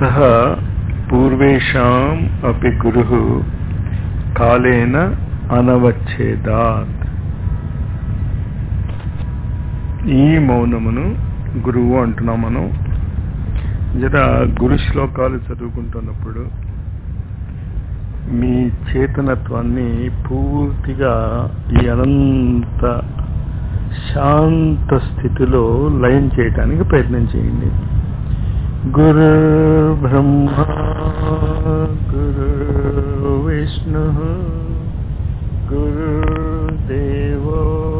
సహ పూర్వేషాం అపి గురు కాలేన అనవచ్ఛేదాత్ ఈ మౌనమును గురువు అంటున్నాం మనం జర గురు శ్లోకాలు చదువుకుంటున్నప్పుడు మీ చేతనత్వాన్ని పూర్తిగా ఈ అనంత శాంత స్థితిలో లయం చేయటానికి ప్రయత్నం చేయండి గురు బ్రహ్మ గురు విష్ణు గురుదేవో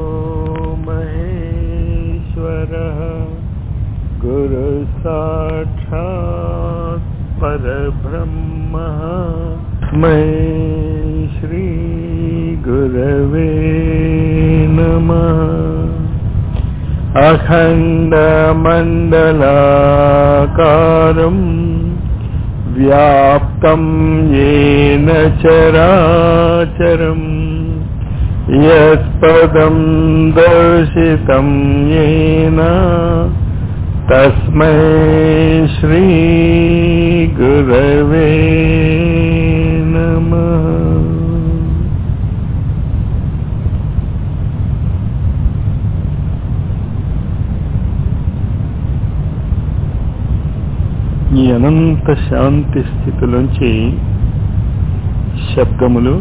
మహేశ్వర గురు సాక్షాత్ పరబ్రహ్మ मै श्री गुरवे नमः अखण्डमण्डलाकारम् व्याप्तं येन चराचरम् यत्पदं दर्शितं येन तस्मै श्रीगुरवे नमः ఈ అనంత శాంతి స్థితిలోంచి శబ్దములు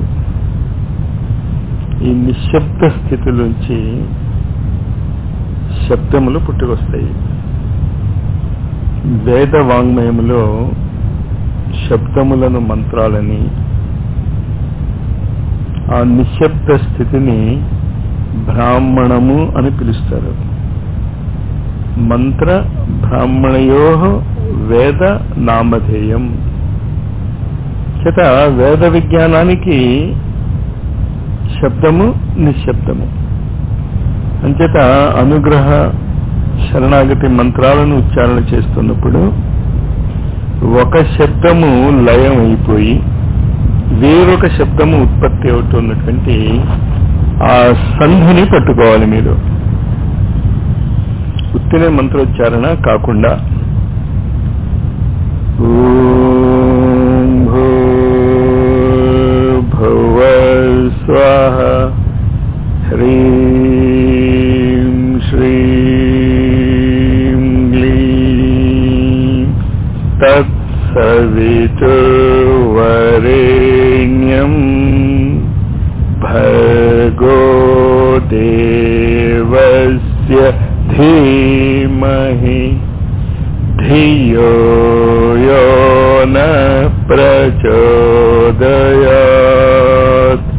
ఈ నిశ్శబ్ద స్థితిలోంచి శబ్దములు పుట్టుకొస్తాయి వేద వాంగ్మయములో శబ్దములను మంత్రాలని ఆ నిశ్శబ్ద స్థితిని బ్రాహ్మణము అని పిలుస్తారు మంత్ర బ్రాహ్మణయో వేద నామధేయం చేత వేద విజ్ఞానానికి శబ్దము నిశ్శబ్దము అంచేత అనుగ్రహ శరణాగతి మంత్రాలను ఉచ్చారణ చేస్తున్నప్పుడు ఒక శబ్దము లయం అయిపోయి వేరొక శబ్దము ఉత్పత్తి అవుతున్నటువంటి ఆ సంధిని పట్టుకోవాలి మీరు ఉత్తినే మంత్రోచ్చారణ కాకుండా భువ స్వాహ హ్రీం శ్రీం గ్లీం తత్సవితుర్వరేణ్యం భర్గో దేవస్య ధీమహి ధియో యో న ప్రచోదయాత్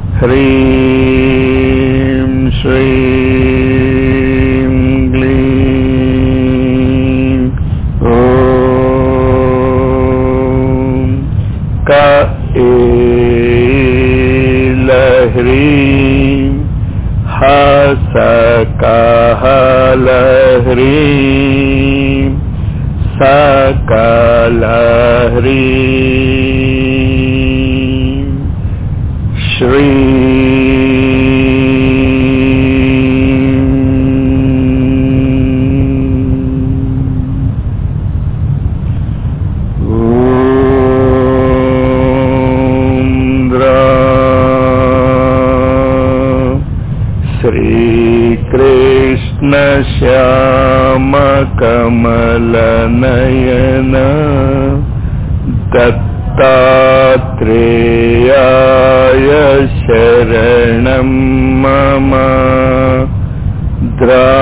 హ్రీం శ్రీం గ్లీం ఓం క ఏలహ్రీం హసకహలహ్రీం సకలహ్రీం శ్రీ శ్రీకృష్ణ శ్యామ కమలనయన దత్తాత్రేయాయ శరణం మమ ద్రా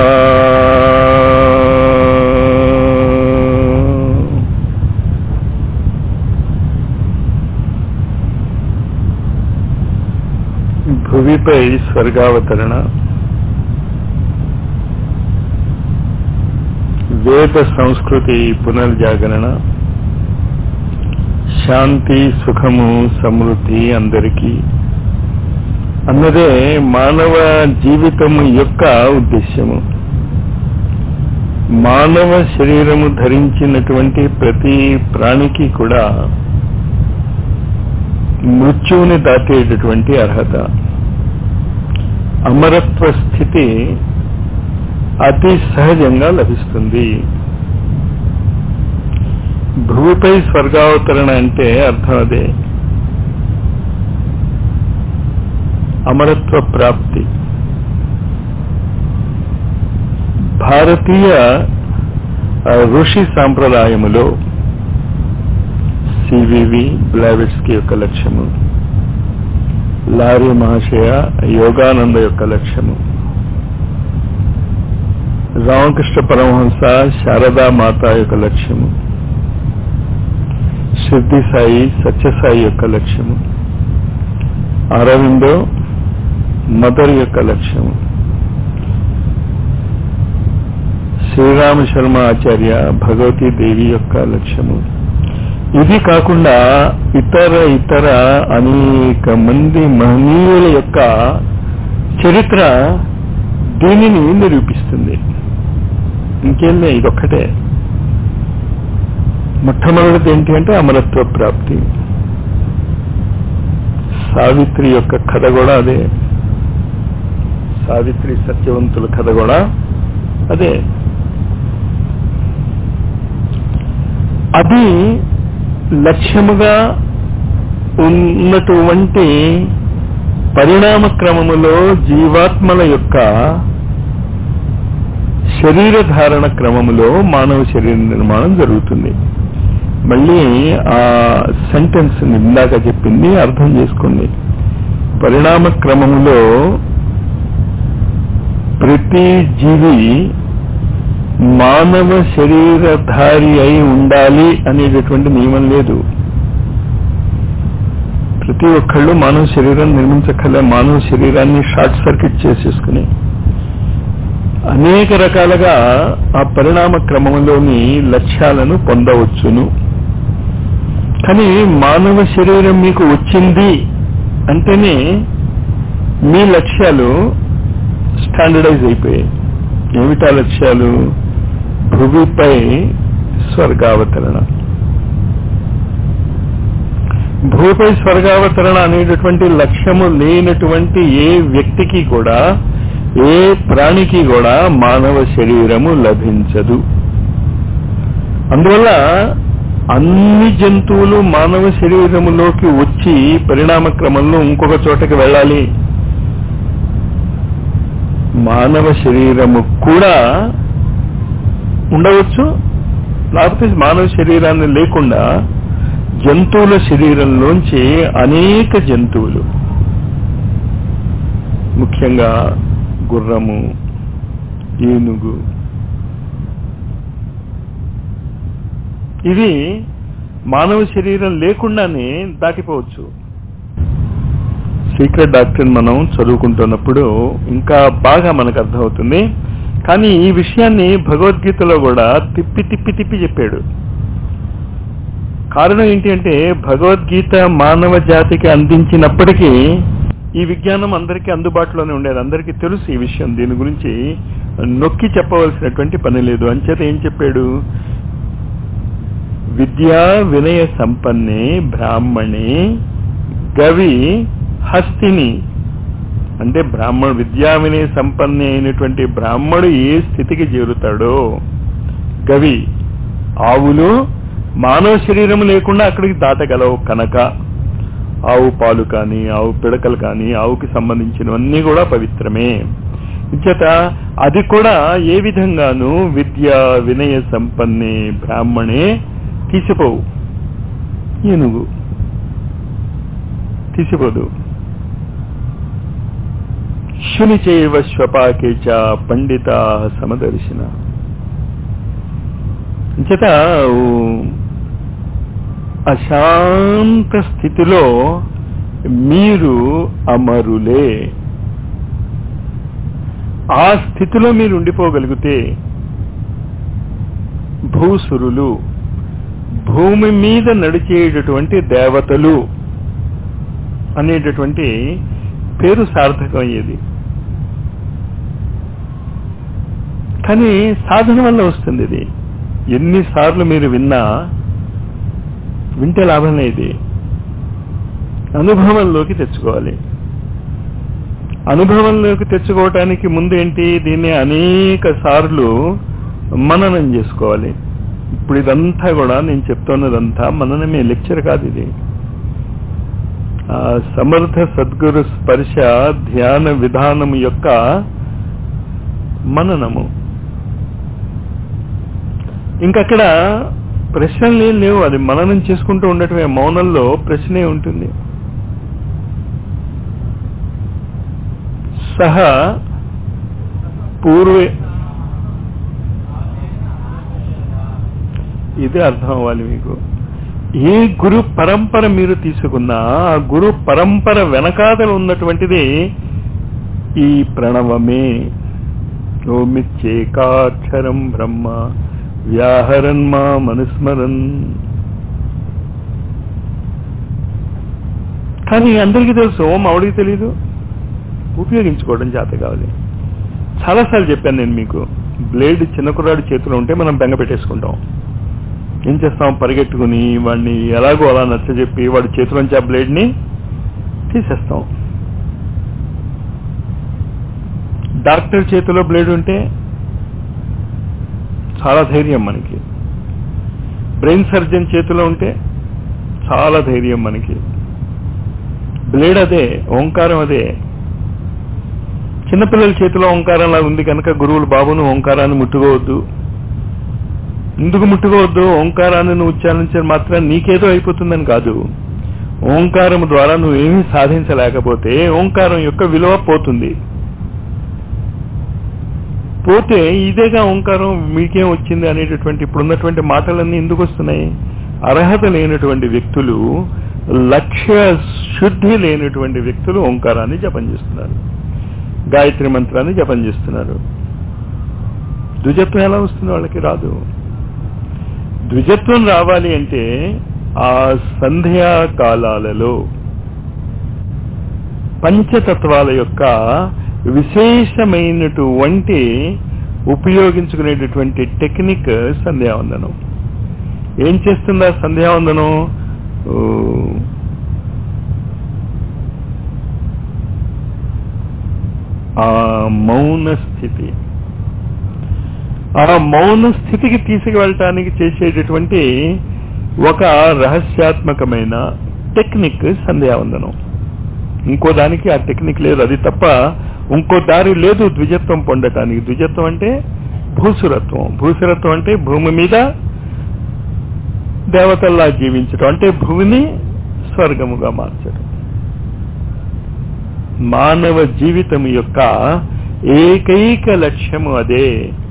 భువిపై స్వర్గావతరణ వేద సంస్కృతి పునర్జాగరణ శాంతి సుఖము సమృద్ధి అందరికీ అన్నదే మానవ జీవితము యొక్క ఉద్దేశ్యము మానవ శరీరము ధరించినటువంటి ప్రతి ప్రాణికి కూడా మృత్యువుని దాటేటటువంటి అర్హత అమరత్వ స్థితి అతి సహజంగా లభిస్తుంది భూమిపై స్వర్గావతరణ అంటే అర్థం అదే అమరత్వ ప్రాప్తి భారతీయ ఆ, ఋషి సాంప్రదాయములో సివివి బ్లావిట్స్కి యొక్క లక్ష్యము లారీ మహాశయ యోగానంద యొక్క లక్ష్యము రామకృష్ణ పరమహంస శారదా మాత యొక్క లక్ష్యము సిద్ధి సాయి సత్యసాయి యొక్క లక్ష్యము అరవిందో మదర్ యొక్క లక్ష్యము శ్రీరామ శర్మ ఆచార్య భగవతీ దేవి యొక్క లక్ష్యము ఇది కాకుండా ఇతర ఇతర అనేక మంది మహనీయుల యొక్క చరిత్ర దీనిని నిరూపిస్తుంది ఇంకేం లే ఇదొక్కటే మొట్టమొదటిది ఏంటి అంటే అమరత్వ ప్రాప్తి సావిత్రి యొక్క కథ కూడా అదే సావిత్రి సత్యవంతుల కథ కూడా అదే అది లక్ష్యముగా ఉన్నటువంటి పరిణామ క్రమములో జీవాత్మల యొక్క శరీర ధారణ క్రమములో మానవ శరీర నిర్మాణం జరుగుతుంది మళ్ళీ ఆ సెంటెన్స్ ఇందాక చెప్పింది అర్థం చేసుకోండి పరిణామ క్రమములో ప్రతి జీవి మానవ శరీరధారి అయి ఉండాలి అనేటటువంటి నియమం లేదు ప్రతి ఒక్కళ్ళు మానవ శరీరం నిర్మించక్కర్లే మానవ శరీరాన్ని షార్ట్ సర్క్యూట్ చేసేసుకుని అనేక రకాలుగా ఆ పరిణామ క్రమంలోని లక్ష్యాలను పొందవచ్చును కానీ మానవ శరీరం మీకు వచ్చింది అంటేనే మీ లక్ష్యాలు స్టాండర్డైజ్ అయిపోయాయి ఏమిటా లక్ష్యాలు భూమిపై స్వర్గావతరణ భూమిపై స్వర్గావతరణ అనేటటువంటి లక్ష్యము లేనటువంటి ఏ వ్యక్తికి కూడా ఏ ప్రాణికి కూడా మానవ శరీరము లభించదు అందువల్ల అన్ని జంతువులు మానవ శరీరములోకి వచ్చి పరిణామ క్రమంలో ఇంకొక చోటకి వెళ్ళాలి మానవ శరీరము కూడా ఉండవచ్చు లేకపోతే మానవ శరీరాన్ని లేకుండా జంతువుల శరీరంలోంచి అనేక జంతువులు ముఖ్యంగా గుర్రము ఏనుగు ఇవి మానవ శరీరం లేకుండానే దాటిపోవచ్చు సీక్రెట్ డాక్టర్ మనం చదువుకుంటున్నప్పుడు ఇంకా బాగా మనకు అర్థమవుతుంది కానీ ఈ విషయాన్ని భగవద్గీతలో కూడా తిప్పి తిప్పి తిప్పి చెప్పాడు కారణం ఏంటి అంటే భగవద్గీత మానవ జాతికి అందించినప్పటికీ ఈ విజ్ఞానం అందరికీ అందుబాటులోనే ఉండేది అందరికీ తెలుసు ఈ విషయం దీని గురించి నొక్కి చెప్పవలసినటువంటి పని లేదు అంచేత ఏం చెప్పాడు విద్యా వినయ సంపన్నే బ్రాహ్మణే గవి హస్తిని అంటే బ్రాహ్మణు విద్యా వినయ సంపన్నే అయినటువంటి బ్రాహ్మడు ఏ స్థితికి చేరుతాడో గవి ఆవులు మానవ శరీరం లేకుండా అక్కడికి దాటగలవు కనుక ఆవు పాలు కానీ ఆవు పిడకలు కానీ ఆవుకి సంబంధించినవన్నీ కూడా పవిత్రమే ఇచ్చట అది కూడా ఏ విధంగాను విద్య వినయ సంపన్నే బ్రాహ్మణే తీసిపోవు ఏనుగు తీసిపోదు శుని చేయవ శ్వపాకేచ పండిత సమదర్శిన చేత అశాంత స్థితిలో మీరు అమరులే ఆ స్థితిలో మీరు ఉండిపోగలిగితే భూసురులు భూమి మీద నడిచేటటువంటి దేవతలు అనేటటువంటి పేరు సార్థకం అయ్యేది కానీ సాధన వల్ల వస్తుంది ఇది ఎన్నిసార్లు మీరు విన్నా వింటే లాభం లేదు అనుభవంలోకి తెచ్చుకోవాలి అనుభవంలోకి తెచ్చుకోవటానికి ముందు ఏంటి దీన్ని అనేక సార్లు మననం చేసుకోవాలి ఇప్పుడు ఇదంతా కూడా నేను చెప్తున్నదంతా మననమే లెక్చర్ కాదు ఇది ఆ సమర్థ సద్గురు స్పర్శ ధ్యాన విధానం యొక్క మననము ఇంకక్కడ ప్రశ్నలు ఏం లేవు అది మననం చేసుకుంటూ ఉండటమే మౌనంలో ప్రశ్నే ఉంటుంది సహ పూర్వే ఇదే అర్థం అవ్వాలి మీకు ఏ గురు పరంపర మీరు తీసుకున్నా ఆ గురు పరంపర వెనకాతలు ఉన్నటువంటిది ఈ ప్రణవమే ఓమిచ్చేకాక్షరం బ్రహ్మ వ్యాహరన్ మా మనుస్మరన్ కానీ అందరికీ తెలుసు ఓం ఆవిడికి తెలీదు ఉపయోగించుకోవడం చేత కావాలి చాలాసార్లు చెప్పాను నేను మీకు బ్లేడ్ చిన్న కుర్రాడి చేతిలో ఉంటే మనం బెంగ పెట్టేసుకుంటాం ఏం చేస్తాం పరిగెట్టుకుని వాడిని ఎలాగో అలా నచ్చజెప్పి వాడి చేతిలోంచి ఆ బ్లేడ్ని తీసేస్తాం డాక్టర్ చేతిలో బ్లేడ్ ఉంటే చాలా ధైర్యం మనకి బ్రెయిన్ సర్జన్ చేతిలో ఉంటే చాలా ధైర్యం మనకి బ్లేడ్ అదే ఓంకారం అదే చిన్నపిల్లల చేతిలో ఓంకారంలా ఉంది కనుక గురువులు బాబును ఓంకారాన్ని ముట్టుకోవద్దు ఎందుకు ముట్టుకోవద్దు ఓంకారాన్ని నువ్వు ఉచ్చారించడం మాత్రం నీకేదో అయిపోతుందని కాదు ఓంకారం ద్వారా నువ్వేమీ సాధించలేకపోతే ఓంకారం యొక్క విలువ పోతుంది పోతే ఇదేగా ఓంకారం మీకేం వచ్చింది అనేటటువంటి ఇప్పుడున్నటువంటి మాటలన్నీ ఎందుకు వస్తున్నాయి అర్హత లేనటువంటి వ్యక్తులు లక్ష్య శుద్ధి లేనటువంటి వ్యక్తులు ఓంకారాన్ని జపం చేస్తున్నారు గాయత్రి మంత్రాన్ని జపం చేస్తున్నారు ద్విజత్వం ఎలా వస్తుంది వాళ్ళకి రాదు ద్విజత్వం రావాలి అంటే ఆ సంధ్యా కాలాలలో పంచతత్వాల యొక్క విశేషమైనటువంటి ఉపయోగించుకునేటటువంటి టెక్నిక్ సంధ్యావందనం ఏం చేస్తుంది ఆ సంధ్యావందనం ఆ మౌన స్థితి ఆ మౌన స్థితికి తీసుకువెళ్ళటానికి చేసేటటువంటి ఒక రహస్యాత్మకమైన టెక్నిక్ సంధ్యావందనం ఇంకో దానికి ఆ టెక్నిక్ లేదు అది తప్ప ఇంకో దారి లేదు ద్విజత్వం పొందటానికి ద్విజత్వం అంటే భూసురత్వం భూసురత్వం అంటే భూమి మీద దేవతల్లా జీవించడం అంటే భూమిని స్వర్గముగా మార్చడం మానవ జీవితం యొక్క ఏకైక లక్ష్యము అదే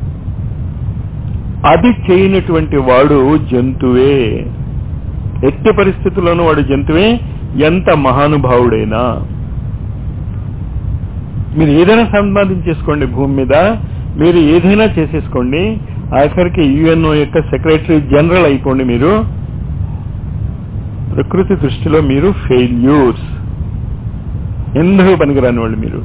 అది చేయనటువంటి వాడు జంతువే ఎట్టి పరిస్థితుల్లోనూ వాడు జంతువే ఎంత మహానుభావుడైనా మీరు ఏదైనా సంపాదించేసుకోండి భూమి మీద మీరు ఏదైనా చేసేసుకోండి ఆఖరికి యుఎన్ఓ యొక్క సెక్రటరీ జనరల్ అయిపోండి మీరు ప్రకృతి దృష్టిలో మీరు ఫెయిల్యూర్స్ ఎందుకు పనికిరాని వాళ్ళు మీరు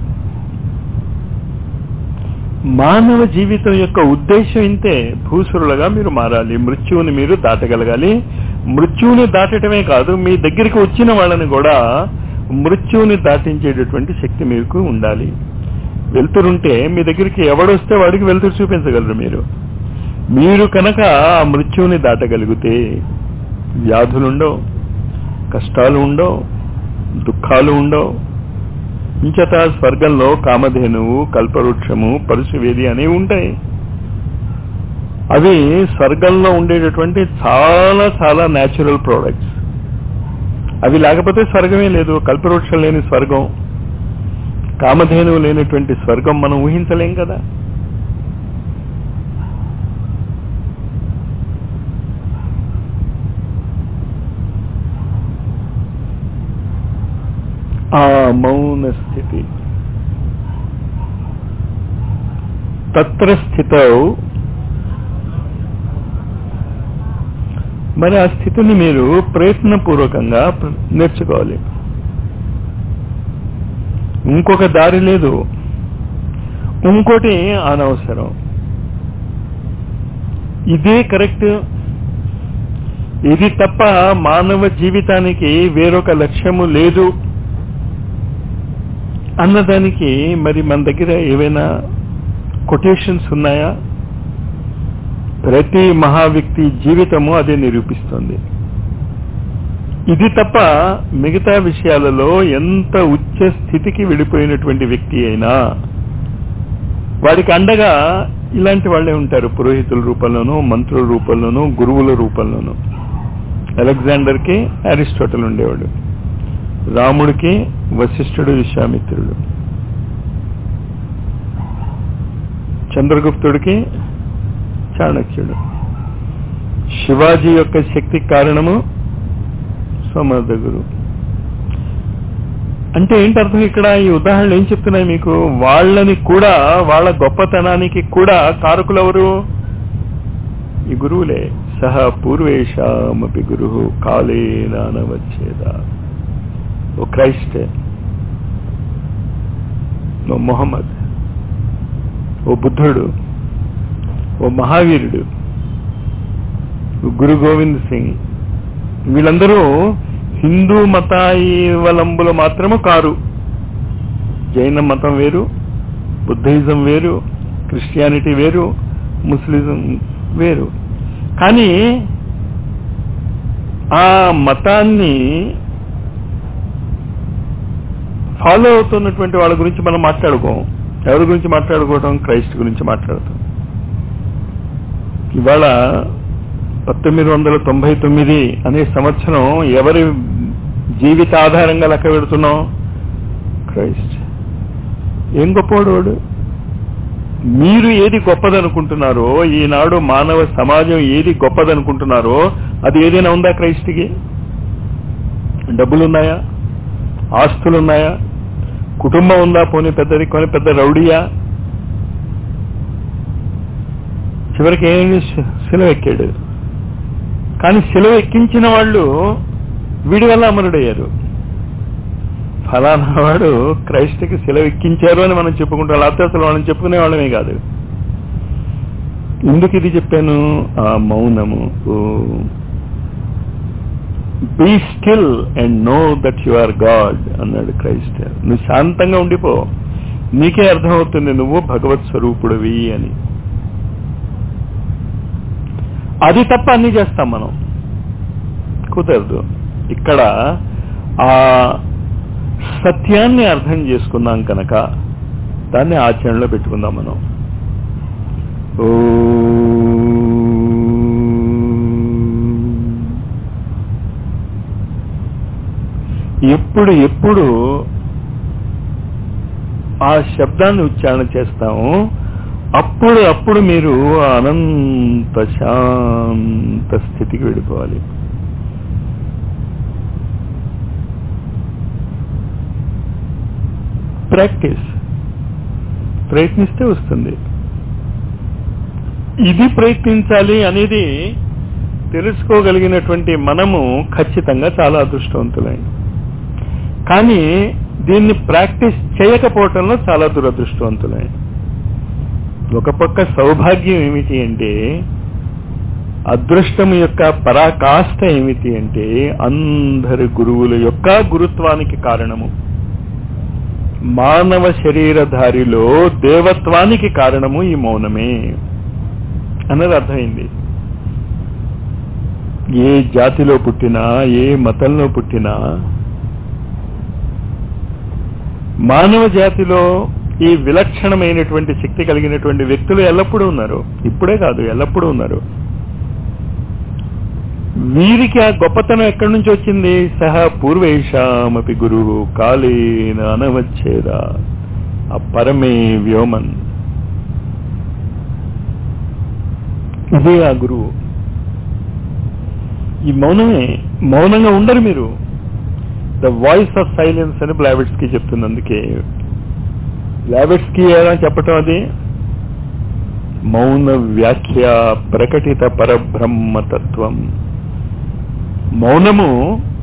మానవ జీవితం యొక్క ఉద్దేశం ఇంతే భూసురులుగా మీరు మారాలి మృత్యువుని మీరు దాటగలగాలి మృత్యువుని దాటటమే కాదు మీ దగ్గరికి వచ్చిన వాళ్ళని కూడా మృత్యువుని దాటించేటటువంటి శక్తి మీకు ఉండాలి వెళ్తురుంటే మీ దగ్గరికి ఎవడొస్తే వాడికి వెళ్తురు చూపించగలరు మీరు మీరు కనుక ఆ మృత్యువుని దాటగలిగితే వ్యాధులుండవు కష్టాలు ఉండవు దుఃఖాలు ఉండవు ఇంచట స్వర్గంలో కామధేనువు కల్పవృక్షము పరుశువేది అనేవి ఉంటాయి అవి స్వర్గంలో ఉండేటటువంటి చాలా చాలా న్యాచురల్ ప్రోడక్ట్స్ అవి లేకపోతే స్వర్గమే లేదు కల్పవృక్షం లేని స్వర్గం కామధేనువు లేనటువంటి స్వర్గం మనం ఊహించలేం కదా ఆ మౌన స్థితి తత్ర స్థిత మరి ఆ స్థితిని మీరు ప్రయత్నపూర్వకంగా నేర్చుకోవాలి ఇంకొక దారి లేదు ఇంకోటి అనవసరం ఇదే కరెక్ట్ ఇది తప్ప మానవ జీవితానికి వేరొక లక్ష్యము లేదు అన్నదానికి మరి మన దగ్గర ఏవైనా కొటేషన్స్ ఉన్నాయా ప్రతి మహావ్యక్తి జీవితము అదే నిరూపిస్తుంది ఇది తప్ప మిగతా విషయాలలో ఎంత ఉచ్చ స్థితికి వెళ్ళిపోయినటువంటి వ్యక్తి అయినా వాడికి అండగా ఇలాంటి వాళ్ళే ఉంటారు పురోహితుల రూపంలోనూ మంత్రుల రూపంలోనూ గురువుల రూపంలోనూ అలెగ్జాండర్కి అరిస్టోటల్ ఉండేవాడు రాముడికి వశిష్ఠుడు విశ్వామిత్రుడు చంద్రగుప్తుడికి చాణక్యుడు శివాజీ యొక్క శక్తి కారణము సమర్థగురు అంటే ఏంటి అర్థం ఇక్కడ ఈ ఉదాహరణలు ఏం చెప్తున్నాయి మీకు వాళ్ళని కూడా వాళ్ళ గొప్పతనానికి కూడా కారకులు ఎవరు ఈ గురువులే సహ పూర్వేషామపి గురు కాలే నానవచ్చేద ఓ క్రైస్ట్ ఓ మొహమ్మద్ ఓ బుద్ధుడు ఓ మహావీరుడు ఓ గురు గోవింద్ సింగ్ వీళ్ళందరూ హిందూ మతావలంబులు మాత్రము కారు జైన మతం వేరు బుద్ధిజం వేరు క్రిస్టియానిటీ వేరు ముస్లిజం వేరు కానీ ఆ మతాన్ని ఫాలో అవుతున్నటువంటి వాళ్ళ గురించి మనం మాట్లాడుకోం ఎవరి గురించి మాట్లాడుకోవటం క్రైస్ట్ గురించి మాట్లాడతాం ఇవాళ పంతొమ్మిది వందల తొంభై తొమ్మిది అనే సంవత్సరం ఎవరి జీవిత ఆధారంగా లెక్క పెడుతున్నాం క్రైస్ట్ ఏం గొప్పవాడు వాడు మీరు ఏది గొప్పదనుకుంటున్నారో ఈనాడు మానవ సమాజం ఏది గొప్పదనుకుంటున్నారో అది ఏదైనా ఉందా క్రైస్ట్కి డబ్బులున్నాయా ఆస్తులున్నాయా కుటుంబం ఉందా పోనీ పెద్దది కొని పెద్ద రౌడీయా చివరికి ఏం సెలవు ఎక్కాడు కానీ సెలవు ఎక్కించిన వాళ్ళు వీడి వల్ల అమరుడయ్యారు ఫలానా వాడు క్రైస్తకి సెలవు ఎక్కించారు అని మనం చెప్పుకుంటాం లేకపోతే అసలు వాళ్ళని చెప్పుకునే వాళ్ళమే కాదు ఎందుకు ఇది చెప్పాను ఆ మౌనము be still and know that you are God అన్నాడు క్రైస్ట్ నువ్వు శాంతంగా ఉండిపో నీకే అర్థమవుతుంది నువ్వు భగవత్ స్వరూపుడివి అని అది తప్ప అన్ని చేస్తాం మనం కుదరదు ఇక్కడ ఆ సత్యాన్ని అర్థం చేసుకున్నాం కనుక దాన్ని ఆచరణలో పెట్టుకుందాం మనం ఓ ఎప్పుడు ఎప్పుడు ఆ శబ్దాన్ని ఉచ్చారణ చేస్తాము అప్పుడు అప్పుడు మీరు అనంత శాంత స్థితికి వెళ్ళిపోవాలి ప్రాక్టీస్ ప్రయత్నిస్తే వస్తుంది ఇది ప్రయత్నించాలి అనేది తెలుసుకోగలిగినటువంటి మనము ఖచ్చితంగా చాలా అదృష్టవంతులై కానీ దీన్ని ప్రాక్టీస్ చేయకపోవటంలో చాలా దురదృష్టవంతులై ఒక పక్క సౌభాగ్యం ఏమిటి అంటే అదృష్టం యొక్క పరాకాష్ట ఏమిటి అంటే అందరి గురువుల యొక్క గురుత్వానికి కారణము మానవ శరీరధారిలో దేవత్వానికి కారణము ఈ మౌనమే అన్నది అర్థమైంది ఏ జాతిలో పుట్టినా ఏ మతంలో పుట్టినా మానవ జాతిలో ఈ విలక్షణమైనటువంటి శక్తి కలిగినటువంటి వ్యక్తులు ఎల్లప్పుడూ ఉన్నారు ఇప్పుడే కాదు ఎల్లప్పుడూ ఉన్నారు వీరికి ఆ గొప్పతనం ఎక్కడి నుంచి వచ్చింది సహా పూర్వేషామపి గురువు కాలేన అనవచ్చేద ఆ పరమే వ్యోమన్ ఇదే ఆ గురువు ఈ మౌనమే మౌనంగా ఉండరు మీరు ద వాయిస్ ఆఫ్ సైలెన్స్ అని బ్లావెట్స్ కి చెప్తుంది అందుకే బ్లావెట్స్ కి ఎలా చెప్పటం అది మౌన వ్యాఖ్య ప్రకటిత పరబ్రహ్మతత్వం మౌనము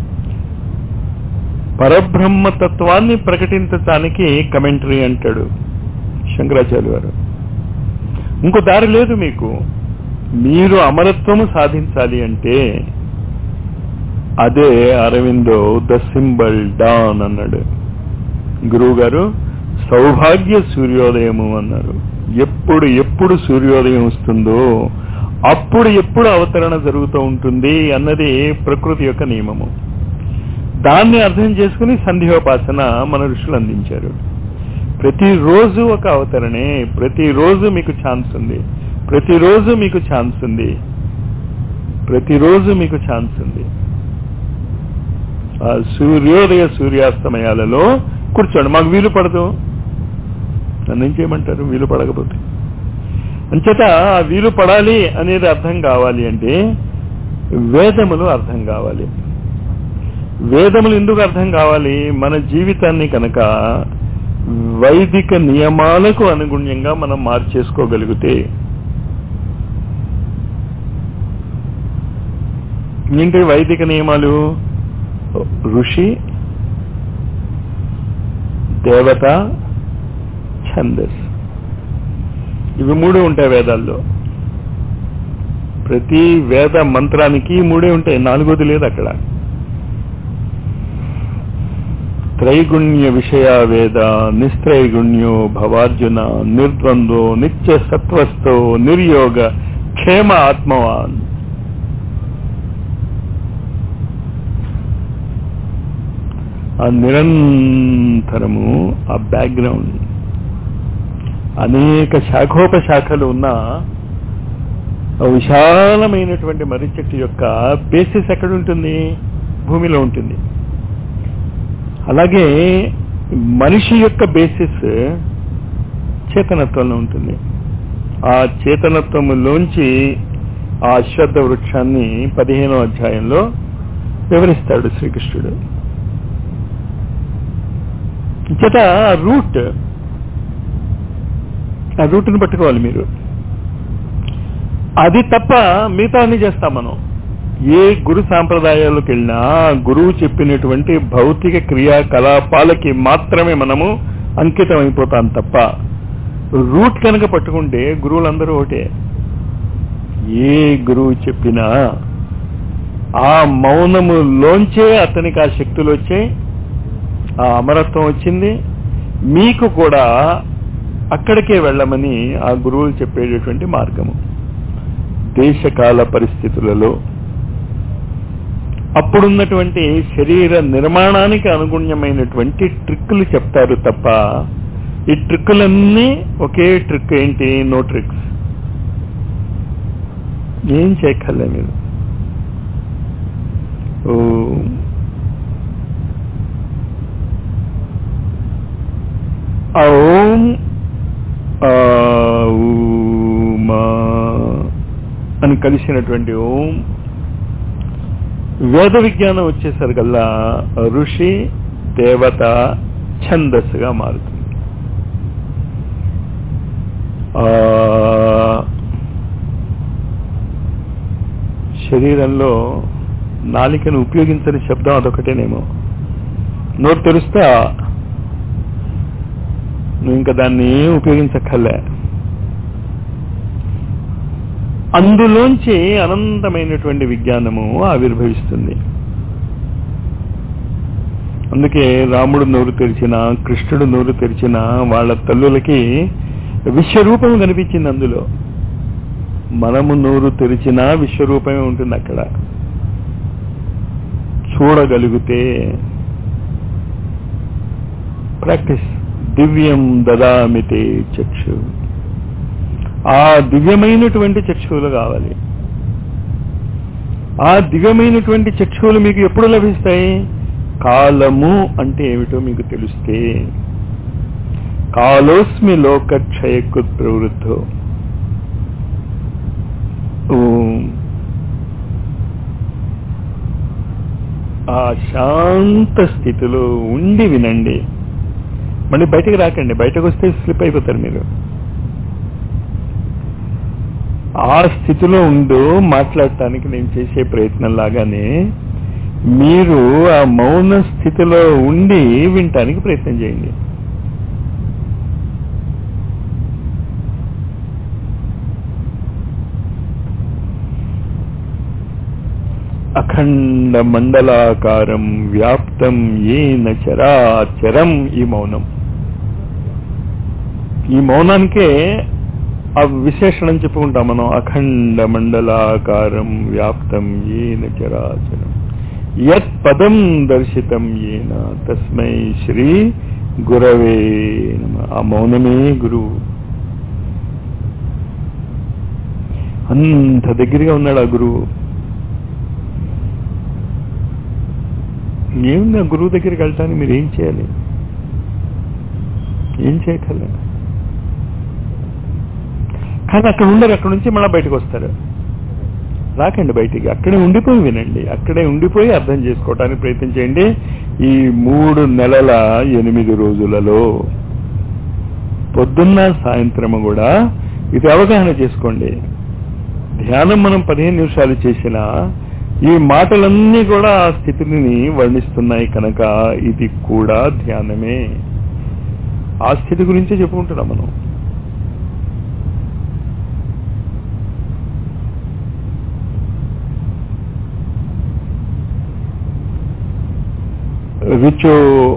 పరబ్రహ్మతత్వాన్ని ప్రకటించటానికి కమెంటరీ అంటాడు శంకరాచార్య వారు ఇంకో దారి లేదు మీకు మీరు అమరత్వము సాధించాలి అంటే అదే అరవిందో ద సింబల్ డాన్ అన్నాడు గురువు గారు సౌభాగ్య సూర్యోదయము అన్నారు ఎప్పుడు ఎప్పుడు సూర్యోదయం వస్తుందో అప్పుడు ఎప్పుడు అవతరణ జరుగుతూ ఉంటుంది అన్నది ప్రకృతి యొక్క నియమము దాన్ని అర్థం చేసుకుని సంధ్యోపాసన మన ఋషులు అందించారు ప్రతిరోజు ఒక అవతరణే ప్రతిరోజు మీకు ఛాన్స్ ఉంది ప్రతిరోజు మీకు ఛాన్స్ ఉంది ప్రతిరోజు మీకు ఛాన్స్ ఉంది ఆ సూర్యోదయ సూర్యాస్తమయాలలో కూర్చోండి మాకు వీలు పడదు నన్ను ఏం చేయమంటారు వీలు పడకపోతే అంచేత ఆ వీలు పడాలి అనేది అర్థం కావాలి అంటే వేదములు అర్థం కావాలి వేదములు ఎందుకు అర్థం కావాలి మన జీవితాన్ని కనుక వైదిక నియమాలకు అనుగుణ్యంగా మనం మార్చేసుకోగలిగితే ఏంటి వైదిక నియమాలు ఋషి దేవత ఛందస్ ఇవి మూడు ఉంటాయి వేదాల్లో ప్రతి వేద మంత్రానికి మూడే ఉంటాయి నాలుగోది లేదు అక్కడ త్రైగుణ్య విషయ వేద నిస్త్రైగుణ్యో భవార్జున నిర్ద్వంద్వో నిత్య సత్వస్థో నిర్యోగ క్షేమ ఆత్మవాన్ ఆ నిరంతరము ఆ బ్యాక్గ్రౌండ్ అనేక శాఖోపశాఖలు ఉన్న విశాలమైనటువంటి మర్రి చెట్టు యొక్క బేసిస్ ఎక్కడ ఉంటుంది భూమిలో ఉంటుంది అలాగే మనిషి యొక్క బేసిస్ చేతనత్వంలో ఉంటుంది ఆ చేతనత్వములోంచి ఆ అశ్వత్థ వృక్షాన్ని పదిహేనో అధ్యాయంలో వివరిస్తాడు శ్రీకృష్ణుడు చేత రూట్ ఆ రూట్ని పట్టుకోవాలి మీరు అది తప్ప మిగతా అన్ని చేస్తాం మనం ఏ గురు సాంప్రదాయాలకు వెళ్ళినా గురువు చెప్పినటువంటి భౌతిక క్రియాకలాపాలకి మాత్రమే మనము అంకితం అయిపోతాం తప్ప రూట్ కనుక పట్టుకుంటే గురువులందరూ ఒకటే ఏ గురువు చెప్పినా ఆ మౌనములోంచే అతనికి ఆ శక్తులు వచ్చాయి ఆ అమరత్వం వచ్చింది మీకు కూడా అక్కడికే వెళ్ళమని ఆ గురువులు చెప్పేటటువంటి మార్గము దేశకాల పరిస్థితులలో అప్పుడున్నటువంటి శరీర నిర్మాణానికి అనుగుణ్యమైనటువంటి ట్రిక్కులు చెప్తారు తప్ప ఈ ట్రిక్కులన్నీ ఒకే ట్రిక్ ఏంటి నో ట్రిక్స్ ఏం చేయక్కర్లే మీరు ఓ ఓం మా అని కలిసినటువంటి ఓం వేద విజ్ఞానం వచ్చేసరికల్లా ఋషి దేవత ఛందస్సుగా మారుతుంది శరీరంలో నాలికను ఉపయోగించని శబ్దం అదొకటేనేమో నోరు తెరుస్తా నువ్వు ఇంకా దాన్ని ఉపయోగించక్కర్లే అందులోంచి అనంతమైనటువంటి విజ్ఞానము ఆవిర్భవిస్తుంది అందుకే రాముడు నోరు తెరిచిన కృష్ణుడు నోరు తెరిచిన వాళ్ళ తల్లులకి విశ్వరూపం కనిపించింది అందులో మనము నోరు తెరిచినా విశ్వరూపమే ఉంటుంది అక్కడ చూడగలిగితే ప్రాక్టీస్ దివ్యం దదామితే చక్షు ఆ దివ్యమైనటువంటి చక్షువులు కావాలి ఆ దివ్యమైనటువంటి చక్షువులు మీకు ఎప్పుడు లభిస్తాయి కాలము అంటే ఏమిటో మీకు తెలిస్తే కాలోస్మి లోకక్షయకు ప్రవృద్ధో ఆ శాంత స్థితిలో ఉండి వినండి మళ్ళీ బయటకు రాకండి బయటకు వస్తే స్లిప్ అయిపోతారు మీరు ఆ స్థితిలో ఉండు మాట్లాడటానికి నేను చేసే ప్రయత్నం లాగానే మీరు ఆ మౌన స్థితిలో ఉండి వినటానికి ప్రయత్నం చేయండి అఖండ మండలాకారం వ్యాప్తం ఏన చరాచరం ఈ మౌనం ఈ మౌనానికే ఆ విశేషణం చెప్పుకుంటాం మనం అఖండ మండలాకారం వ్యాప్తం ఏన చరాచరం యత్ పదం దర్శితం ఏన తస్మై శ్రీ గురవే నమ ఆ మౌనమే గురువు అంత దగ్గరగా ఉన్నాడు ఆ గురువు ఏముంది ఆ గురువు దగ్గరికి వెళ్ళటానికి మీరు ఏం చేయాలి ఏం చేయగల కానీ అక్కడ ఉండరు అక్కడ నుంచి మళ్ళీ బయటకు వస్తారు రాకండి బయటికి అక్కడే ఉండిపోయి వినండి అక్కడే ఉండిపోయి అర్థం చేసుకోవటానికి ప్రయత్నం చేయండి ఈ మూడు నెలల ఎనిమిది రోజులలో పొద్దున్న సాయంత్రము కూడా ఇది అవగాహన చేసుకోండి ధ్యానం మనం పదిహేను నిమిషాలు చేసినా ఈ మాటలన్నీ కూడా ఆ స్థితిని వర్ణిస్తున్నాయి కనుక ఇది కూడా ధ్యానమే ఆ స్థితి గురించే చెప్పుకుంటున్నాం మనం రుచో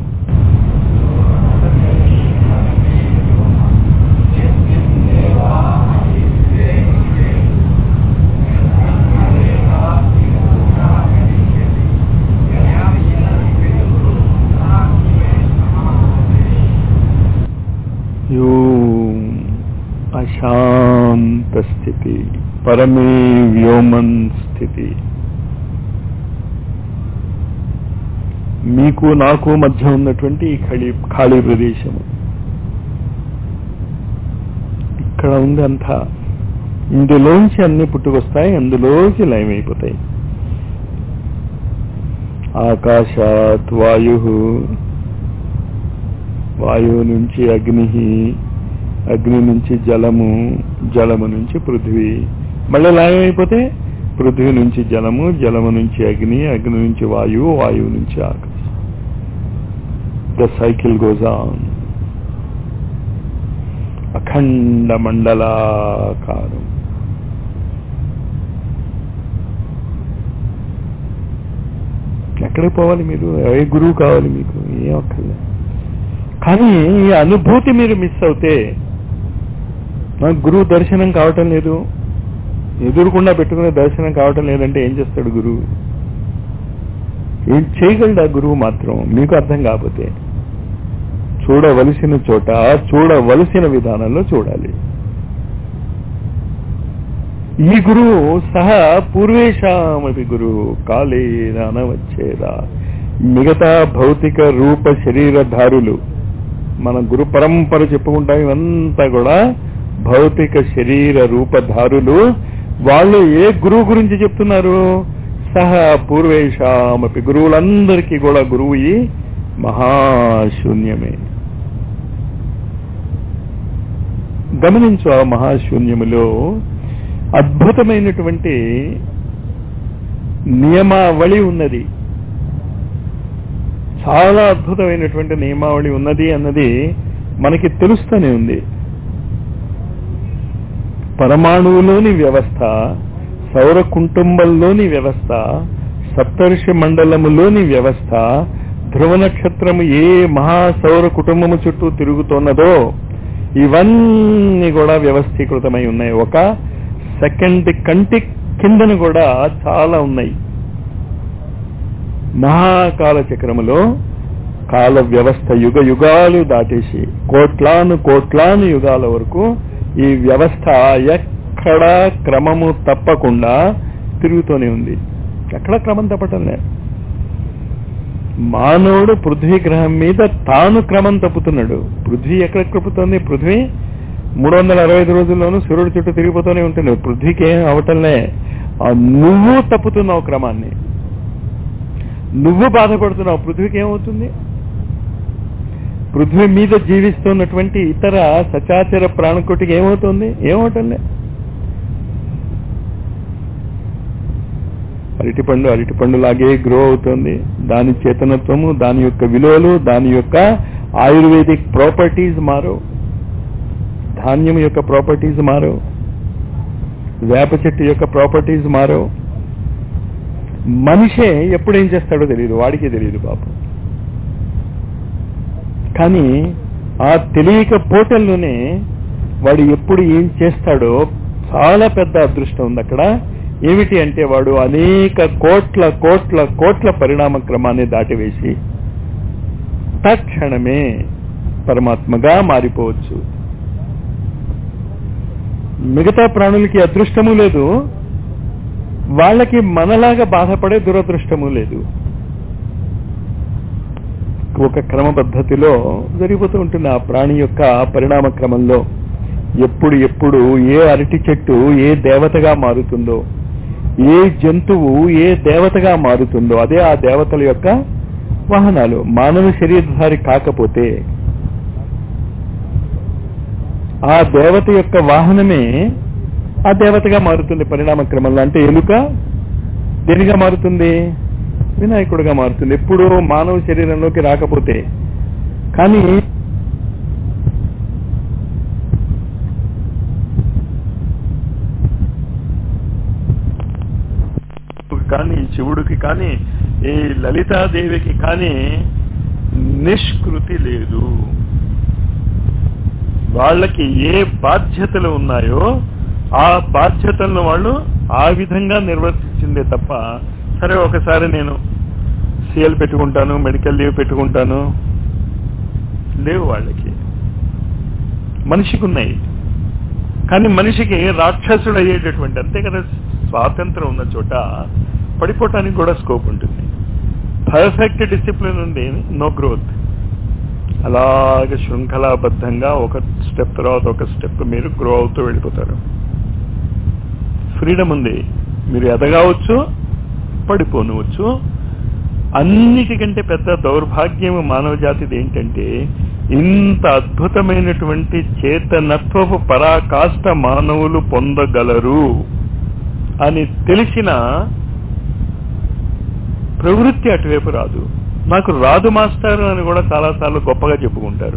యో అశాంత స్థితి పరమే వ్యోమన్ స్థితి మీకు నాకు మధ్య ఉన్నటువంటి ఈ ఖాళీ ఖాళీ ప్రదేశము ఇక్కడ ఉంది అంతా ఇందులోంచి అన్ని పుట్టుకొస్తాయి అందులోకి లయమైపోతాయి ఆకాశాత్ వాయు వాయువు నుంచి అగ్ని అగ్ని నుంచి జలము జలము నుంచి పృథ్వీ మళ్ళీ లయమైపోతే పృథ్వీ నుంచి జలము జలము నుంచి అగ్ని అగ్ని నుంచి వాయువు వాయువు నుంచి ఆకాశం ద సైకిల్ గోజ్ ఆన్ అఖండ మండలాకారం ఎక్కడికి పోవాలి మీరు ఏ గురువు కావాలి మీకు ఏం అక్కర్లేదు కానీ ఈ అనుభూతి మీరు మిస్ అవుతే నాకు గురువు దర్శనం కావటం లేదు ఎదురుకుండా పెట్టుకునే దర్శనం కావటం లేదంటే ఏం చేస్తాడు గురువు ఏం చేయగలడు ఆ గురువు మాత్రం మీకు అర్థం కాకపోతే చూడవలసిన చోట చూడవలసిన విధానంలో చూడాలి ఈ గురువు సహా పూర్వేషామపి గురువు కాలేన వచ్చేదా మిగతా భౌతిక రూప శరీరధారులు మన గురు పరంపర చెప్పుకుంటాం ఇవంతా కూడా భౌతిక శరీర రూపధారులు వాళ్ళు ఏ గురువు గురించి చెప్తున్నారు సహా పూర్వేషామపి గురువులందరికీ కూడా గురువు ఈ మహాశూన్యమే గమనించు ఆ మహాశూన్యములో అద్భుతమైనటువంటి నియమావళి ఉన్నది చాలా అద్భుతమైనటువంటి నియమావళి ఉన్నది అన్నది మనకి తెలుస్తూనే ఉంది పరమాణువులోని వ్యవస్థ సౌర కుటుంబంలోని వ్యవస్థ సప్తర్షి మండలములోని వ్యవస్థ ధ్రువ నక్షత్రము ఏ మహాసౌర కుటుంబము చుట్టూ తిరుగుతున్నదో ఇవన్నీ కూడా వ్యవస్థీకృతమై ఉన్నాయి ఒక సెకండ్ కంటి కిందన కూడా చాలా ఉన్నాయి మహాకాల చక్రములో కాల వ్యవస్థ యుగ యుగాలు దాటేసి కోట్లాను కోట్లాను యుగాల వరకు ఈ వ్యవస్థ ఎక్కడా క్రమము తప్పకుండా తిరుగుతూనే ఉంది ఎక్కడ క్రమం తప్పటం లేదు మానవుడు పృథ్వీ గ్రహం మీద తాను క్రమం తప్పుతున్నాడు పృథ్వీ ఎక్కడ తప్పుతుంది పృథ్వీ మూడు వందల అరవై ఐదు రోజుల్లోనూ సూర్యుడు చుట్టూ తిరిగిపోతూనే ఉంటుంది పృథ్వీకి ఏం అవటంలే ఆ నువ్వు తప్పుతున్నావు క్రమాన్ని నువ్వు బాధపడుతున్నావు పృథ్వీకి ఏమవుతుంది పృథ్వీ మీద జీవిస్తున్నటువంటి ఇతర సచాచర ప్రాణకోటికి ఏమవుతుంది ఏమవుతుంది అరటిపండు అరటిపండు లాగే గ్రో అవుతుంది దాని చేతనత్వము దాని యొక్క విలువలు దాని యొక్క ఆయుర్వేదిక్ ప్రాపర్టీస్ మారు ధాన్యం యొక్క ప్రాపర్టీస్ మారు వేప చెట్టు యొక్క ప్రాపర్టీస్ మారు మనిషే ఎప్పుడు ఏం చేస్తాడో తెలియదు వాడికే తెలియదు పాపం కానీ ఆ తెలియక పోటల్లోనే వాడు ఎప్పుడు ఏం చేస్తాడో చాలా పెద్ద అదృష్టం ఉంది అక్కడ ఏమిటి అంటే వాడు అనేక కోట్ల కోట్ల కోట్ల పరిణామ క్రమాన్ని దాటివేసి తక్షణమే పరమాత్మగా మారిపోవచ్చు మిగతా ప్రాణులకి అదృష్టము లేదు వాళ్ళకి మనలాగా బాధపడే దురదృష్టము లేదు ఒక క్రమ పద్ధతిలో జరిగిపోతూ ఉంటుంది ఆ ప్రాణి యొక్క పరిణామ క్రమంలో ఎప్పుడు ఎప్పుడు ఏ అరటి చెట్టు ఏ దేవతగా మారుతుందో ఏ జంతువు ఏ దేవతగా మారుతుందో అదే ఆ దేవతల యొక్క వాహనాలు మానవ శరీరధారి కాకపోతే ఆ దేవత యొక్క వాహనమే ఆ దేవతగా మారుతుంది పరిణామ క్రమంలో అంటే ఎలుక దేనిగా మారుతుంది వినాయకుడిగా మారుతుంది ఎప్పుడు మానవ శరీరంలోకి రాకపోతే కానీ కానీ శివుడికి కానీ ఈ లలితాదేవికి కానీ నిష్కృతి లేదు వాళ్ళకి ఏ బాధ్యతలు ఉన్నాయో ఆ బాధ్యతలను వాళ్ళు ఆ విధంగా నిర్వర్తించిందే తప్ప సరే ఒకసారి నేను సీఎల్ పెట్టుకుంటాను మెడికల్ లీవ్ పెట్టుకుంటాను లేవు వాళ్ళకి మనిషికి ఉన్నాయి కానీ మనిషికి రాక్షసుడు అయ్యేటటువంటి అంతే కదా స్వాతంత్రం ఉన్న చోట పడిపోవటానికి కూడా స్కోప్ ఉంటుంది పర్ఫెక్ట్ డిసిప్లిన్ ఉంది నో గ్రోత్ అలాగే శృంఖలాబద్ధంగా ఒక స్టెప్ తర్వాత ఒక స్టెప్ మీరు గ్రో అవుతూ వెళ్ళిపోతారు ఫ్రీడమ్ ఉంది మీరు ఎదగవచ్చు పడిపోనవచ్చు అన్నిటికంటే పెద్ద దౌర్భాగ్యం మానవ జాతిది ఏంటంటే ఇంత అద్భుతమైనటువంటి చేతనత్వపు పరాకాష్ట మానవులు పొందగలరు అని తెలిసిన ప్రవృత్తి అటువైపు రాదు నాకు రాదు మాస్టర్ అని కూడా చాలాసార్లు గొప్పగా చెప్పుకుంటారు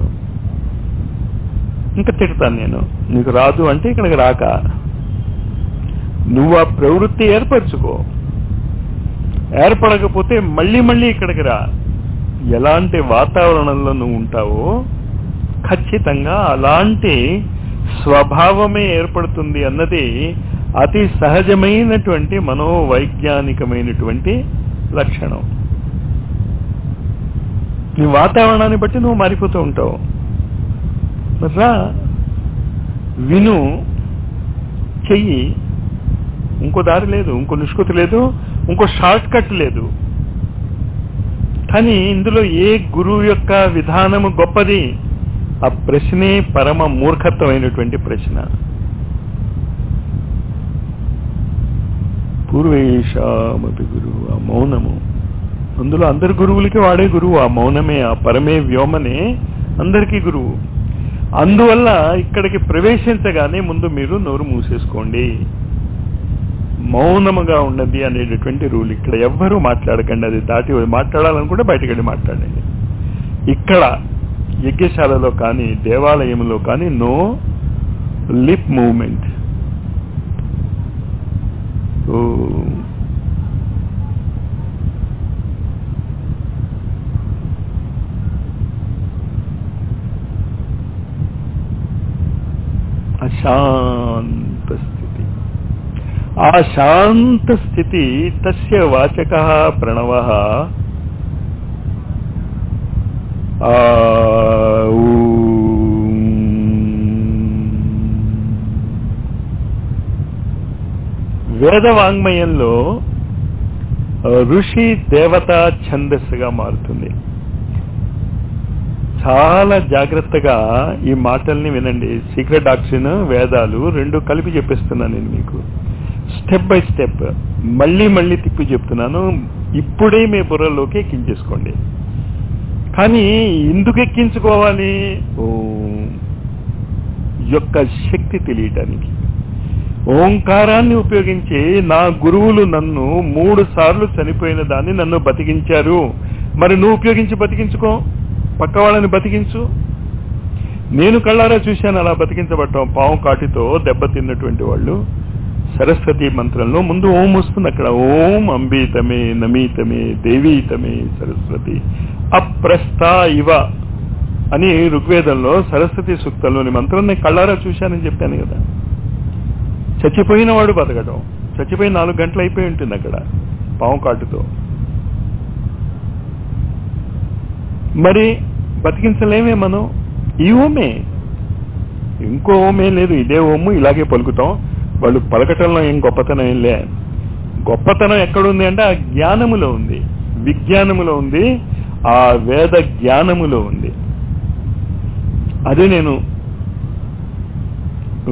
ఇంకా తిడతాను నేను నీకు రాదు అంటే ఇక్కడికి రాక నువ్వు ఆ ప్రవృత్తి ఏర్పరచుకో ఏర్పడకపోతే మళ్ళీ మళ్ళీ ఇక్కడికి రా ఎలాంటి వాతావరణంలో నువ్వు ఉంటావో ఖచ్చితంగా అలాంటి స్వభావమే ఏర్పడుతుంది అన్నది అతి సహజమైనటువంటి మనోవైజ్ఞానికమైనటువంటి లక్షణం నీ వాతావరణాన్ని బట్టి నువ్వు మారిపోతూ ఉంటావు రా విను చెయ్యి ఇంకో దారి లేదు ఇంకో నిష్కృతి లేదు ఇంకో షార్ట్ కట్ లేదు కానీ ఇందులో ఏ గురువు యొక్క విధానము గొప్పది ఆ ప్రశ్నే పరమ మూర్ఖత్వమైనటువంటి ప్రశ్న పూర్వేషామపి గురువు ఆ మౌనము అందులో అందరి గురువులకి వాడే గురువు ఆ మౌనమే ఆ పరమే వ్యోమనే అందరికీ గురువు అందువల్ల ఇక్కడికి ప్రవేశించగానే ముందు మీరు నోరు మూసేసుకోండి మౌనముగా ఉన్నది అనేటటువంటి రూల్ ఇక్కడ ఎవ్వరూ మాట్లాడకండి అది దాటి మాట్లాడాలనుకుంటే బయటకు వెళ్ళి మాట్లాడండి ఇక్కడ యజ్ఞశాలలో కానీ దేవాలయంలో కానీ నో లిప్ మూమెంట్ అశాంత స్థితి ఆ శాంత స్థితి తస్య వాచక ప్రణవ వేదవాంగ్మయంలో ఋషి దేవత ఛందస్సుగా మారుతుంది చాలా జాగ్రత్తగా ఈ మాటల్ని వినండి సీక్రెట్ డాక్టరీన్ వేదాలు రెండు కలిపి చెప్పిస్తున్నాను నేను మీకు స్టెప్ బై స్టెప్ మళ్ళీ మళ్ళీ తిప్పి చెప్తున్నాను ఇప్పుడే మీ బుర్రలోకి ఎక్కించేసుకోండి కానీ ఎందుకు ఎక్కించుకోవాలి యొక్క శక్తి తెలియటానికి ఓంకారాన్ని ఉపయోగించి నా గురువులు నన్ను మూడు సార్లు చనిపోయిన దాన్ని నన్ను బతికించారు మరి నువ్వు ఉపయోగించి బతికించుకో పక్క వాళ్ళని బతికించు నేను కళ్ళారా చూశాను అలా బతికించబడటం పాము కాటితో దెబ్బతిన్నటువంటి వాళ్ళు సరస్వతి మంత్రంలో ముందు ఓం వస్తుంది అక్కడ ఓం అంబీతమే నమీతమే దేవీతమే సరస్వతి అప్రస్థ ఇవ అని ఋగ్వేదంలో సరస్వతి సూక్తంలోని మంత్రం నేను కళ్ళారా చూశానని చెప్పాను కదా చచ్చిపోయిన వాడు బతకడం చచ్చిపోయి నాలుగు గంటలు అయిపోయి ఉంటుంది అక్కడ పాము కాటుతో మరి బతికించలేమే మనం ఈ ఓమే ఇంకో ఓమే లేదు ఇదే ఓము ఇలాగే పలుకుతాం వాళ్ళు పలకటంలో ఏం గొప్పతనం ఏం లే గొప్పతనం ఎక్కడుంది అంటే ఆ జ్ఞానములో ఉంది విజ్ఞానములో ఉంది ఆ వేద జ్ఞానములో ఉంది అదే నేను ఊ,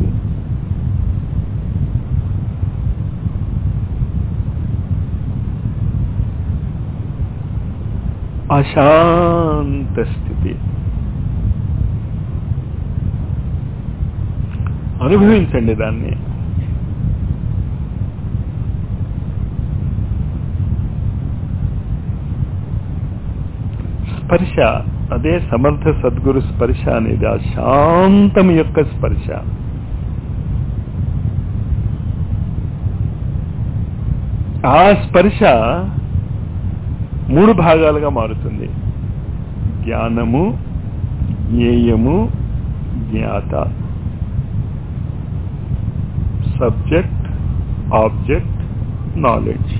అశాంత స్థితి అనుభవించండి దాన్ని స్పర్శ అదే సమర్థ సద్గురు స్పర్శ అనేది ఆ శాంతం యొక్క స్పర్శ ఆ స్పర్శ మూడు భాగాలుగా మారుతుంది జ్ఞానము జ్ఞేయము జ్ఞాత subject object knowledge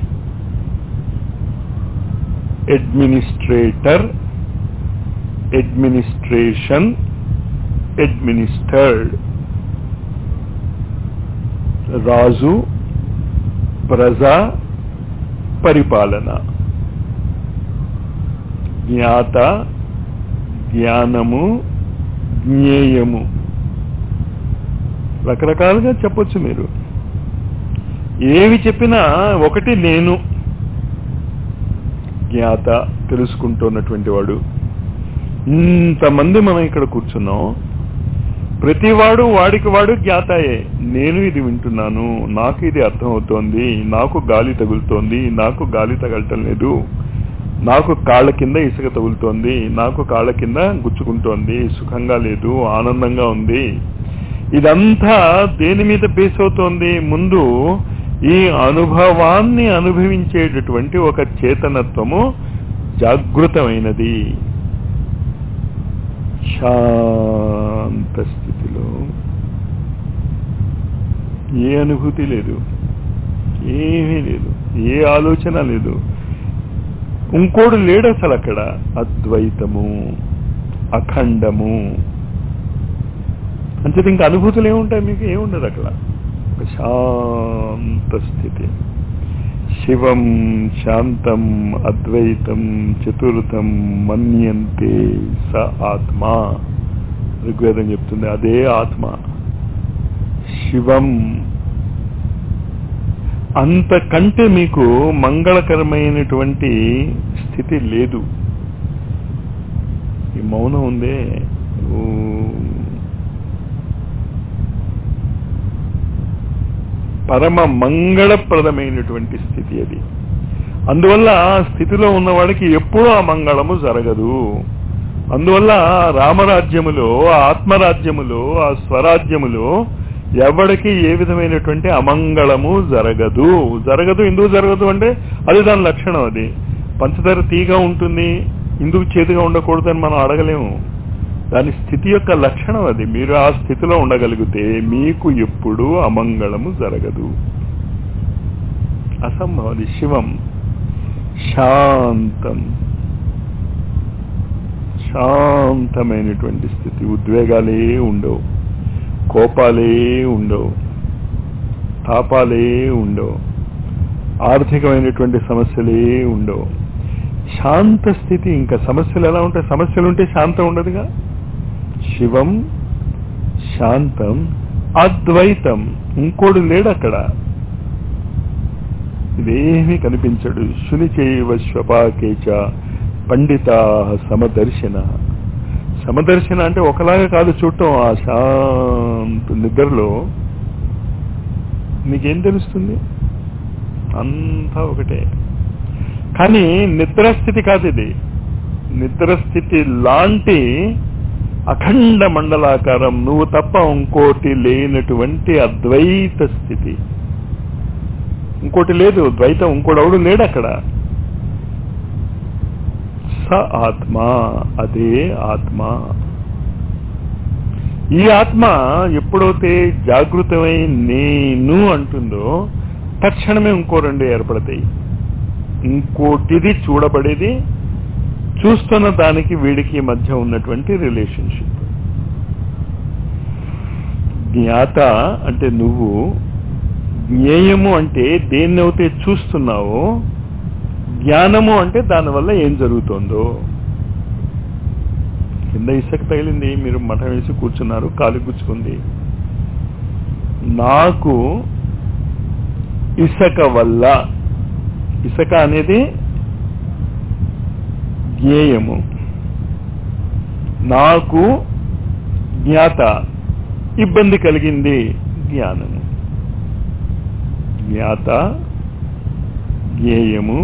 administrator administration administered రాజు ప్రజ పరిపాలన జ్ఞాత జ్ఞానము జ్ఞేయము రకరకాలుగా చెప్పొచ్చు మీరు ఏవి చెప్పినా ఒకటి నేను జ్ఞాత తెలుసుకుంటున్నటువంటి వాడు ఇంతమంది మనం ఇక్కడ కూర్చున్నాం ప్రతివాడు వాడికి వాడు జ్ఞాతాయే నేను ఇది వింటున్నాను నాకు ఇది అర్థమవుతోంది నాకు గాలి తగులుతోంది నాకు గాలి తగలటం లేదు నాకు కాళ్ళ కింద ఇసుక తగులుతోంది నాకు కాళ్ళ కింద గుచ్చుకుంటోంది సుఖంగా లేదు ఆనందంగా ఉంది ఇదంతా దేని మీద బేస్ అవుతోంది ముందు ఈ అనుభవాన్ని అనుభవించేటటువంటి ఒక చేతనత్వము జాగృతమైనది శాంత స్థితిలో ఏ అనుభూతి లేదు ఏమీ లేదు ఏ ఆలోచన లేదు ఇంకోడు లేడు అసలు అక్కడ అద్వైతము అఖండము అంచేది ఇంకా అనుభూతులు ఏముంటాయి మీకు ఏముండదు అక్కడ ఒక శాంత స్థితి శివం శాంతం అద్వైతం చతుర్థం మన్యంతే స ఆత్మ ఋగ్వేదం చెప్తుంది అదే ఆత్మ శివం అంతకంటే మీకు మంగళకరమైనటువంటి స్థితి లేదు ఈ మౌనం ఉందే ఓ పరమ మంగళప్రదమైనటువంటి స్థితి అది అందువల్ల ఆ స్థితిలో ఉన్నవాడికి ఎప్పుడూ ఆ మంగళము జరగదు అందువల్ల రామరాజ్యములో ఆ ఆత్మరాజ్యములో ఆ స్వరాజ్యములో ఎవడికి ఏ విధమైనటువంటి అమంగళము జరగదు జరగదు ఎందుకు జరగదు అంటే అది దాని లక్షణం అది పంచదార తీగా ఉంటుంది ఎందుకు చేతిగా ఉండకూడదు అని మనం అడగలేము దాని స్థితి యొక్క లక్షణం అది మీరు ఆ స్థితిలో ఉండగలిగితే మీకు ఎప్పుడూ అమంగళము జరగదు అసంభవం అది శివం శాంతం శాంతమైనటువంటి స్థితి ఉద్వేగాలే ఉండవు కోపాలే ఉండవు తాపాలే ఉండవు ఆర్థికమైనటువంటి సమస్యలే ఉండవు శాంత స్థితి ఇంకా సమస్యలు ఎలా ఉంటాయి సమస్యలు ఉంటే శాంతం ఉండదుగా శివం శాంతం అద్వైతం ఇంకోడు లేడు అక్కడ ఇదేమీ కనిపించడు శుని చేయవ శ్వపాకేచ పండిత సమదర్శన సమదర్శన అంటే ఒకలాగా కాదు చూడటం ఆ శాంత నిద్రలో నీకేం తెలుస్తుంది అంతా ఒకటే కానీ నిద్రస్థితి కాదు ఇది నిద్రస్థితి లాంటి అఖండ మండలాకారం నువ్వు తప్ప ఇంకోటి లేనటువంటి అద్వైత స్థితి ఇంకోటి లేదు ద్వైతం ఇంకోడెవడు లేడు అక్కడ స ఆత్మ అదే ఆత్మ ఈ ఆత్మ ఎప్పుడైతే జాగృతమై నేను అంటుందో తక్షణమే ఇంకో రెండు ఏర్పడతాయి ఇంకోటిది చూడబడేది చూస్తున్న దానికి వీడికి మధ్య ఉన్నటువంటి రిలేషన్షిప్ జ్ఞాత అంటే నువ్వు జ్ఞేయము అంటే దేన్నైతే చూస్తున్నావో జ్ఞానము అంటే దానివల్ల ఏం జరుగుతుందో కింద ఇసుక తగిలింది మీరు మఠం వేసి కూర్చున్నారు కాలు గుచ్చుకుంది నాకు ఇసుక వల్ల ఇసుక అనేది జ్ఞేయము నాకు జ్ఞాత ఇబ్బంది కలిగింది జ్ఞానము జ్ఞాత జ్ఞేయము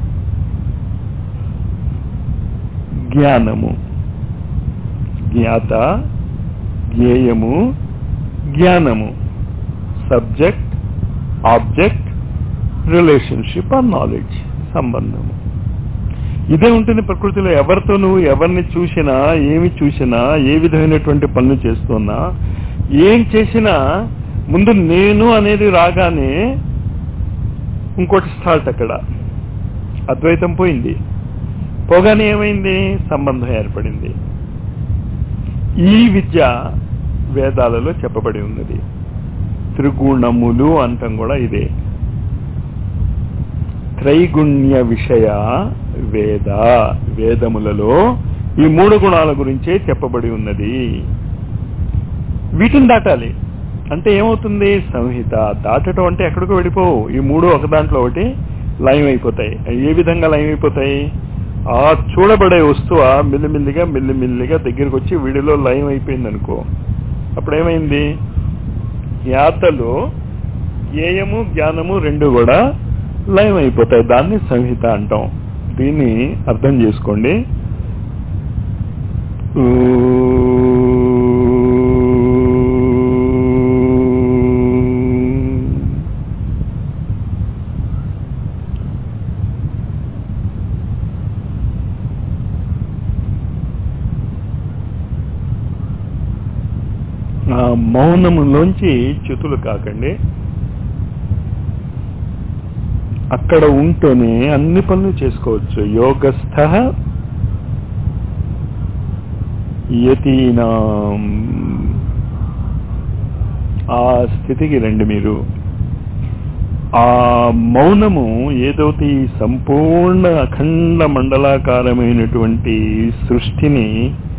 జ్ఞానము జ్ఞాత జ్ఞేయము జ్ఞానము subject object relationship or knowledge సంబంధము ఇదే ఉంటుంది ప్రకృతిలో ఎవరితో నువ్వు ఎవరిని చూసినా ఏమి చూసినా ఏ విధమైనటువంటి పనులు చేస్తున్నా ఏం చేసినా ముందు నేను అనేది రాగానే ఇంకోటి స్టార్ట్ అక్కడ అద్వైతం పోయింది పోగానే ఏమైంది సంబంధం ఏర్పడింది ఈ విద్య వేదాలలో చెప్పబడి ఉన్నది త్రిగుణములు అంటాం కూడా ఇదే త్రైగుణ్య విషయ వేద వేదములలో ఈ మూడు గుణాల గురించే చెప్పబడి ఉన్నది వీటిని దాటాలి అంటే ఏమవుతుంది సంహిత దాటడం అంటే ఎక్కడికో వెళ్ళిపోవు ఈ మూడు ఒక దాంట్లో ఒకటి లయం అయిపోతాయి ఏ విధంగా లయం అయిపోతాయి ఆ చూడబడే వస్తువు మెల్లిమెల్లిగా మెల్లిమెల్లిగా దగ్గరికి వచ్చి వీడిలో లయం అయిపోయింది అనుకో అప్పుడేమైంది జ్ఞాతలు జ్ఞేయము జ్ఞానము రెండు కూడా లయం అయిపోతాయి దాన్ని సంహిత అంటాం దీన్ని అర్థం చేసుకోండి ఆ మౌనములోంచి చ్యుతులు కాకండి అక్కడ ఉంటూనే అన్ని పనులు చేసుకోవచ్చు యోగస్థ యతీనా ఆ స్థితికి రండి మీరు ఆ మౌనము ఏదైతే ఈ సంపూర్ణ అఖండ మండలాకారమైనటువంటి సృష్టిని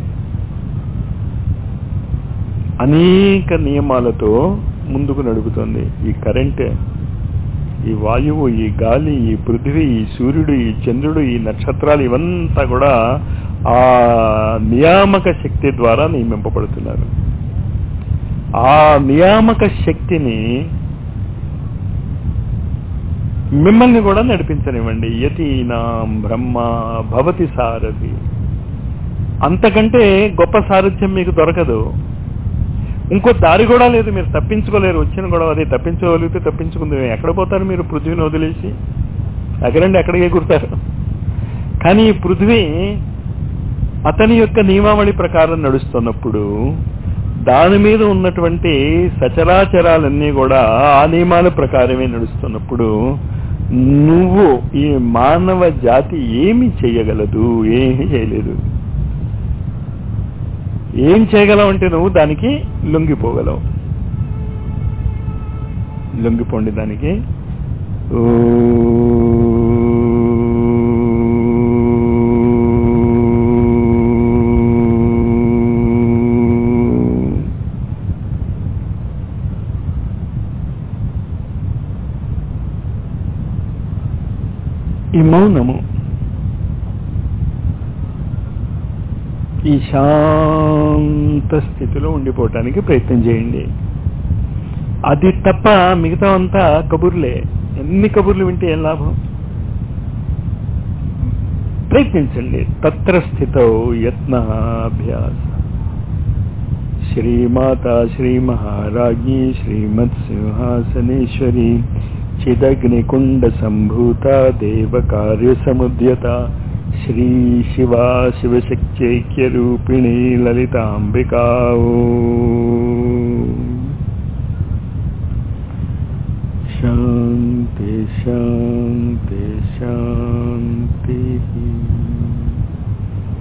అనేక నియమాలతో ముందుకు నడుపుతుంది ఈ కరెంట్ ఈ వాయువు ఈ గాలి ఈ పృథివీ ఈ సూర్యుడు ఈ చంద్రుడు ఈ నక్షత్రాలు ఇవంతా కూడా ఆ నియామక శక్తి ద్వారా నియమింపబడుతున్నారు ఆ నియామక శక్తిని మిమ్మల్ని కూడా నడిపించనివ్వండి యతీనాం బ్రహ్మ భవతి సారథి అంతకంటే గొప్ప సారథ్యం మీకు దొరకదు ఇంకో దారి కూడా లేదు మీరు తప్పించుకోలేరు వచ్చిన గొడవ అది తప్పించుకోగలిగితే తప్పించుకుంది ఎక్కడ పోతారు మీరు పృథ్వీని వదిలేసి ఎక్కడండి ఎక్కడికి ఎగురుతారు కానీ ఈ పృథ్వీ అతని యొక్క నియమావళి ప్రకారం నడుస్తున్నప్పుడు దాని మీద ఉన్నటువంటి సచరాచరాలన్నీ కూడా ఆ నియమాల ప్రకారమే నడుస్తున్నప్పుడు నువ్వు ఈ మానవ జాతి ఏమి చేయగలదు ఏమీ చేయలేదు ఏం చేయగలవు అంటే నువ్వు దానికి లొంగిపోగలవు లొంగిపోండి దానికి ఈ మౌనము ఈ శాంత స్థితిలో ఉండిపోవటానికి ప్రయత్నం చేయండి అది తప్ప మిగతా అంతా కబుర్లే ఎన్ని కబుర్లు వింటే ఏం లాభం ప్రయత్నించండి తత్ర స్థిత యత్నాభ్యాస శ్రీమాత శ్రీ మహారాజ్ఞి శ్రీమత్ సింహాసనేశ్వరి చిదగ్నికుండ సంభూత దేవ కార్య సముద్యత శ్రీ శివా శివశక్త్యైక్యరూపిణి లలితాంబికా శాంతి శాంతి శాంతి